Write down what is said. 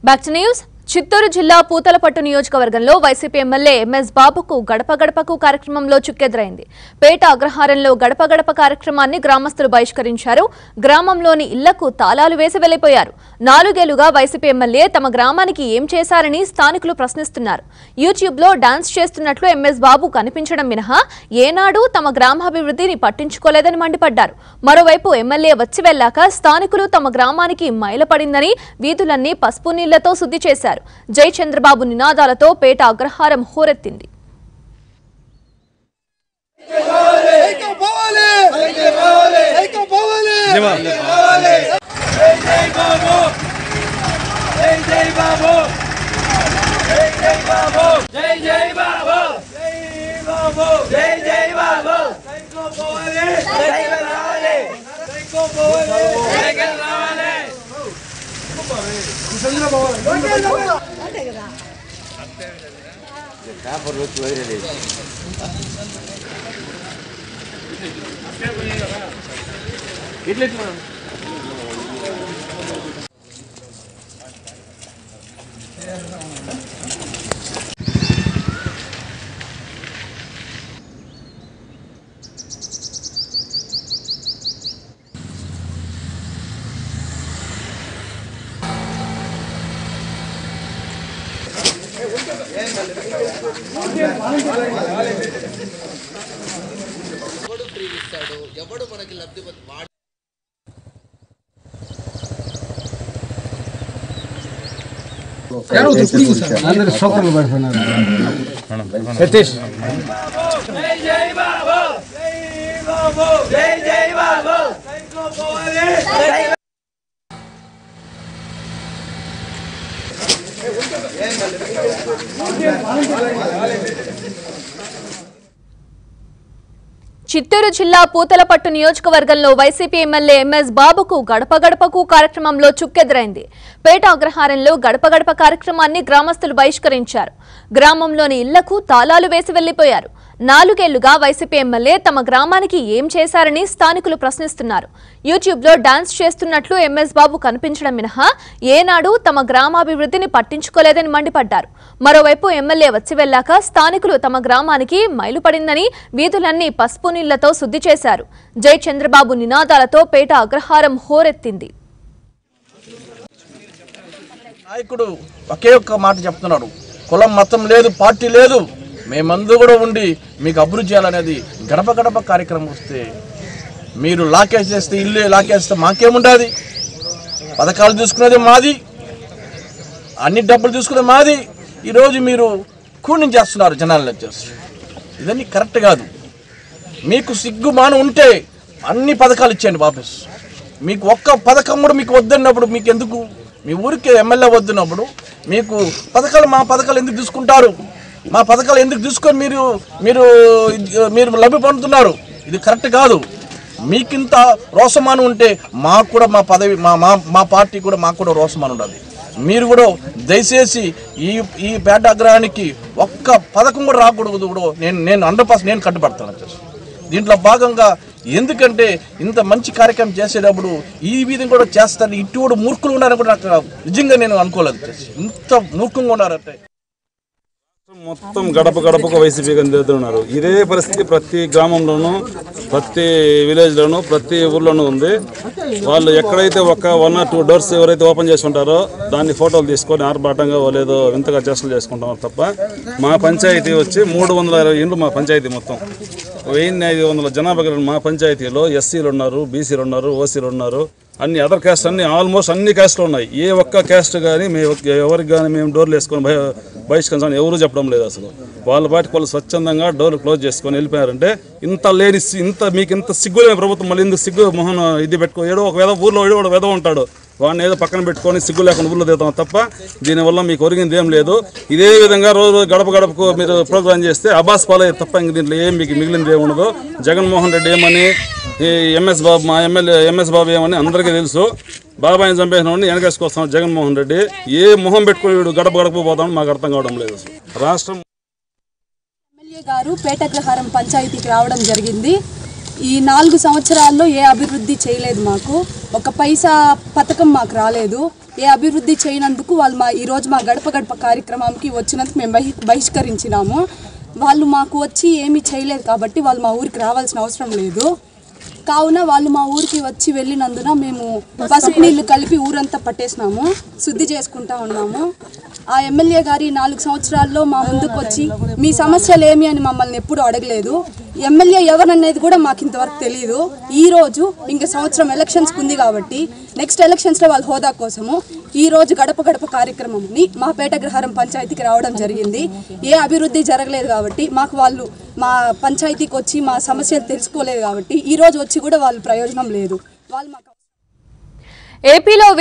Back to news Chittoor జిల్లా పూతలపట్టు నియోజకవర్గంలో YCP MLA MS బాబుకు గడప గడపకు కార్యక్రమంలో చుక్కెదురైంది పేట అగ్రహారంలో గడప గడప కార్యక్రమాన్ని గ్రామస్తులు బహిష్కరించారు గ్రామంలోని ఇళ్లకు తాళాలు వేసి వెళ్లిపోయారు నాలుగేళ్లుగా వైసీపీ ఎమ్మెల్యే తమ గ్రామానికి ఏం చేశారని స్థానికులు ప్రశ్నిస్తున్నారు యూట్యూబ్ లో డాన్స్ చేస్తున్నట్లు ఎంఎస్ బాబు కనిపించడం మినహా ఏనాడు తమ గ్రామాభివృద్ధిని పట్టించుకోలేదని మండిపడ్డారు మరోవైపు ఎమ్మెల్యే వచ్చి వెళ్లాక స్థానికులు తమ గ్రామానికి మైలపడిందని వీధులన్నీ పసుపు నీళ్లతో శుద్ధి చేశారు జై చంద్రబాబు నినాదాలతో పేట అగ్రహారం హోరెత్తింది ఐక్యం పోవాలి ఐక్యం పోవాలి ఎవడు ఫ్రీ ఇస్తాడు ఎవడు మనకి లబ్ధి పొంద- వాడు అందరు సోకర్లు పడిపోయినారు చిత్తూరు జిల్లా పూతలపట్టు నియోజకవర్గంలో వైసీపీ ఎమ్మెల్యే ఎంఎస్ బాబుకు గడప గడపకు కార్యక్రమంలో చుక్కెదురైంది పేట అగ్రహారంలో గడప గడప కార్యక్రమాన్ని గ్రామస్తులు బహిష్కరించారు గ్రామంలోని ఇళ్లకు తాళాలు వేసి వెళ్లిపోయారు నాలుగేళ్లుగా వైసీపీ ఎమ్మెల్యే తమ గ్రామానికి ఏం చేశారని స్థానికులు ప్రశ్నిస్తున్నారు యూట్యూబ్ లో డాన్స్ చేస్తున్నట్లు ఎంఎస్ బాబు కనిపించడం మినహా ఏనాడు తమ గ్రామాభివృద్ధిని పట్టించుకోలేదని మండిపడ్డారు మరోవైపు ఎమ్మెల్యే వచ్చి వెళ్లాక స్థానికులు తమ గ్రామానికి మైలుపడిందని వీధులన్నీ పసుపు నీళ్లతో శుద్ధి చేశారు జై చంద్రబాబు నినాదాలతో పేట అగ్రహారం హోరెత్తింది నాయకుడు ఒకే ఒక్క మాట చెప్తున్నాడు కులం మతం లేదు పార్టీ లేదు మేమందరూ కూడా ఉండి మీకు అభివృద్ధి చేయాలనేది గడప గడప కార్యక్రమం వస్తే మీరు లాకేసేస్తే ఇల్లు లాకేస్తే మాకేముండదు పథకాలు తీసుకునేది మాది అన్ని డబ్బులు తీసుకునేది మాది ఈరోజు మీరు కూని చేస్తున్నారు జనాలను వచ్చేసి ఇదన్నీ కరెక్ట్ కాదు మీకు సిగ్గు మానం ఉంటే అన్ని పథకాలు ఇచ్చేయండి వాపస్ మీకు ఒక్క పథకం కూడా మీకు వద్దన్నప్పుడు మీకు ఎందుకు మీ ఊరికి ఎమ్మెల్యే వద్దున్నప్పుడు మీకు పథకాలు మా పథకాలు ఎందుకు తీసుకుంటారు మా పథకాలు ఎందుకు తీసుకొని మీరు మీరు మీరు లబ్ధి పొందుతున్నారు ఇది కరెక్ట్ కాదు మీకింత రోసమానం ఉంటే మాకు కూడా మా పదవి మా మా మా పార్టీ కూడా మాకు కూడా రోసమానం ఉండాలి మీరు కూడా దయచేసి ఈ ఈ పేట అగ్రహానికి ఒక్క పథకం కూడా రాకూడదు కూడా నేను నేను హండ్రెడ్ పర్సెంట్ నేను కట్టుబడతాను వచ్చేసి దీంట్లో భాగంగా ఎందుకంటే ఇంత మంచి కార్యక్రమం చేసేటప్పుడు ఈ విధంగా కూడా చేస్తారు ఇటు కూడా మూర్ఖులు ఉన్నారని కూడా నాకు నిజంగా నేను అనుకోలేదు వచ్చేసి. ఇంత మూర్ఖంగా ఉన్నారంటే మొత్తం గడప గడపకు వైసీపీ ఉన్నారు ఇదే పరిస్థితి ప్రతి గ్రామంలోనూ ప్రతి విలేజ్లోనూ ప్రతి ఊర్లోనూ ఉంది వాళ్ళు ఎక్కడైతే ఒక వన్ ఆర్ టూ డోర్స్ ఎవరైతే ఓపెన్ చేసి ఉంటారో దాన్ని ఫోటోలు తీసుకొని ఆర్భాటంగా వాళ్ళు ఏదో వింతగా చేష్టలు చేసుకుంటారు తప్ప మా పంచాయతీ వచ్చి మూడు వందల ఇరవై ఇండ్లు మా పంచాయతీ మొత్తం వెయ్యి ఐదు వందల జనాభా కలిగిన మా పంచాయతీలో ఎస్సీలు ఉన్నారు బీసీలు ఉన్నారు ఓసీలు ఉన్నారు అన్ని అదర్ క్యాస్ట్ అన్ని ఆల్మోస్ట్ అన్ని క్యాస్ట్లు ఉన్నాయి ఏ ఒక్క క్యాస్ట్ కానీ మేము ఎవరికి కానీ మేము డోర్లు వేసుకొని భయ బహిష్కరించాలని ఎవరు చెప్పడం లేదు అసలు వాళ్ళ పాటికి వాళ్ళు స్వచ్ఛందంగా డోర్లు క్లోజ్ చేసుకొని వెళ్ళిపోయారంటే ఇంత లేని సి- ఇంత మీకు ఇంత సిగ్గులే ప్రభుత్వం మళ్ళీ ఇందుకు సిగ్గు మొహన్ ఇది పెట్టుకో ఏడో ఒక వేద ఊర్లో ఏడో ఒక వేద ఉంటాడు వాడిని ఏదో పక్కన పెట్టుకొని సిగ్గు లేకుండా ఊళ్ళో దిగుతాం తప్ప దీనివల్ల మీకు ఒరిగింది ఏం లేదు ఇదే విధంగా రోజు గడప గడపకు మీరు ప్రోగ్రామ్ చేస్తే అబాస్ పాలే తప్ప ఇంక దీంట్లో ఏం మీకు మిగిలింది ఏమి ఉండదు జగన్మోహన్ రెడ్డి ఏమని ఈ ఎంఎస్ బాబు మా ఎమ్మెల్యే ఎంఎస్ బాబు ఏమని అందరికీ తెలుసు బాబాయిని చంపేసిన వాడిని వెనకేసుకొస్తాం జగన్మోహన్ రెడ్డి ఏ మొహం పెట్టుకుని వీడు గడప గడప పోతామని మాకు అర్థం కావడం లేదు అసలు రాష్ట్రం ఎమ్మెల్యే గారు పేటగ్రహారం పంచాయతీకి రావడం జరిగింది ఈ నాలుగు సంవత్సరాల్లో ఏ అభివృద్ధి చేయలేదు మాకు ఒక పైసా పథకం మాకు రాలేదు ఏ అభివృద్ధి చేయనందుకు వాళ్ళు మా ఈరోజు మా గడప గడప కార్యక్రమానికి వచ్చినందుకు మేము బహి బహిష్కరించినాము వాళ్ళు మాకు వచ్చి ఏమీ చేయలేదు కాబట్టి వాళ్ళు మా ఊరికి రావాల్సిన అవసరం లేదు కావున వాళ్ళు మా ఊరికి వచ్చి వెళ్ళినందున మేము పసుపు నీళ్లు కలిపి ఊరంతా పట్టేసినాము శుద్ధి చేసుకుంటా ఉన్నాము ఆ ఎమ్మెల్యే గారి నాలుగు సంవత్సరాల్లో మా ముందుకు వచ్చి మీ సమస్యలు ఏమి అని మమ్మల్ని ఎప్పుడు అడగలేదు ఎమ్మెల్యే ఎవరనేది కూడా మాకు ఇంతవరకు తెలియదు ఈ రోజు ఇంక సంవత్సరం ఎలక్షన్స్ ఉంది కాబట్టి నెక్స్ట్ ఎలక్షన్స్లో వాళ్ళ హోదా కోసము ఈ రోజు గడప గడప కార్యక్రమంని మా పేట గ్రహారం పంచాయతీకి రావడం జరిగింది ఏ అభివృద్ధి జరగలేదు కాబట్టి మాకు వాళ్ళు మా పంచాయతీకి వచ్చి మా సమస్యలు తెలుసుకోలేదు కాబట్టి ఈ రోజు వచ్చి కూడా వాళ్ళు ప్రయోజనం లేదు వాళ్ళు మాకు ఏపీలో